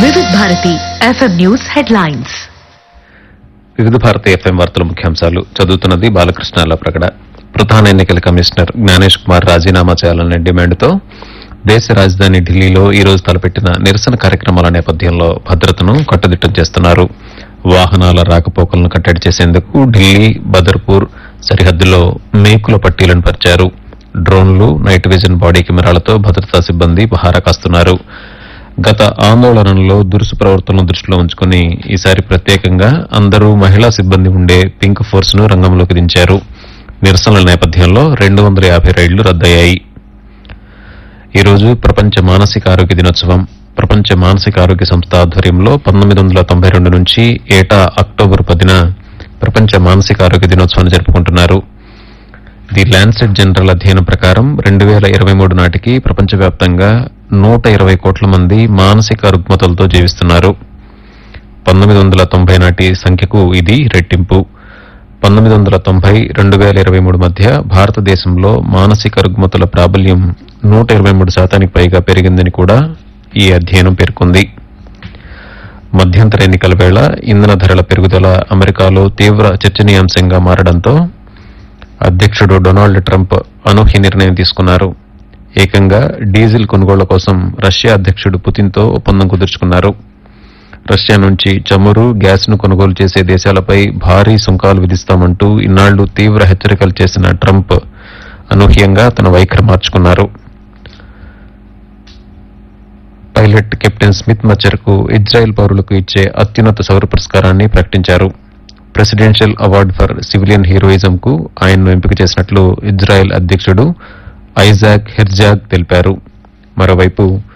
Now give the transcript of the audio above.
వివిధ Bharati FM news headlines వివిధ Bharati FM వార్తల ముఖ్యాంశాలు చదువుతున్నది బాలకృష్ణ ప్రకట ప్రధాన ఎన్నికల కమిషనర్ జ్ఞానేష్ కుమార్ రాజీనామా చేయాలనే డిమాండ్తో దేశ రాజధాని ఢిల్లీలో ఈ రోజు తలపెట్టిన నిరసన కార్యక్రమాల నేపథ్యంలో భద్రతను కట్టుదిట్టం చేస్తున్నారు వాహనాల రాకపోకలను కట్టడి చేసేందుకు ఢిల్లీ బదర్పూర్ సరిహద్దులో మేకుల పట్టీలను పరిచారు డ్రోన్లు నైట్ విజన్ బాడీ కెమెరాలతో భద్రతా సిబ్బంది పహారా కాస్తున్నారు గత ఆందోళనలో దురుసు ప్రవర్తనను దృష్టిలో ఉంచుకుని ఈసారి ప్రత్యేకంగా అందరూ మహిళా సిబ్బంది ఉండే పింక్ ఫోర్స్ ను రంగంలోకి దించారు నిరసనల నేపథ్యంలో రెండు వందల యాభై రైళ్లు రద్దయ్యాయి ఈ రోజు ప్రపంచ మానసిక ఆరోగ్య దినోత్సవం ప్రపంచ మానసిక ఆరోగ్య సంస్థ ఆధ్వర్యంలో పంతొమ్మిది వందల తొంభై రెండు నుంచి ఏటా అక్టోబర్ పదిన ప్రపంచ మానసిక ఆరోగ్య దినోత్సవాన్ని జరుపుకుంటున్నారు ది ల్యాన్సెట్ జనరల్ అధ్యయనం ప్రకారం రెండు వేల ఇరవై మూడు నాటికి ప్రపంచవ్యాప్తంగా నూట ఇరవై కోట్ల మంది మానసిక రుగ్మతలతో జీవిస్తున్నారు పంతొమ్మిది వందల తొంభై నాటి సంఖ్యకు ఇది రెట్టింపు పంతొమ్మిది వందల తొంభై రెండు వేల ఇరవై మూడు మధ్య భారతదేశంలో మానసిక రుగ్మతల ప్రాబల్యం నూట ఇరవై మూడు శాతానికి పైగా పెరిగిందని కూడా ఈ అధ్యయనం పేర్కొంది మధ్యంతర ఎన్నికల వేళ ఇంధన ధరల పెరుగుదల అమెరికాలో తీవ్ర చర్చనీయాంశంగా మారడంతో అధ్యక్షుడు డొనాల్డ్ ట్రంప్ అనూహ్య నిర్ణయం తీసుకున్నారు ఏకంగా డీజిల్ కొనుగోళ్ల కోసం రష్యా అధ్యక్షుడు పుతిన్తో ఒప్పందం కుదుర్చుకున్నారు రష్యా నుంచి చమురు గ్యాస్ ను కొనుగోలు చేసే దేశాలపై భారీ సుంకాలు విధిస్తామంటూ ఇన్నాళ్లు తీవ్ర హెచ్చరికలు చేసిన ట్రంప్ అనూహ్యంగా తన వైఖరి మార్చుకున్నారు పైలట్ కెప్టెన్ స్మిత్ మచ్చర్కు ఇజ్రాయెల్ పౌరులకు ఇచ్చే అత్యున్నత సౌర పురస్కారాన్ని ప్రకటించారు presidential award for civilian heroism కు ఆయన్ను ఎంపిక చేసినట్లు ఇజ్రాయెల్ అధ్యక్షుడు ఐజాక్ హెర్జాగ్ తెలిపారు మరోవైపు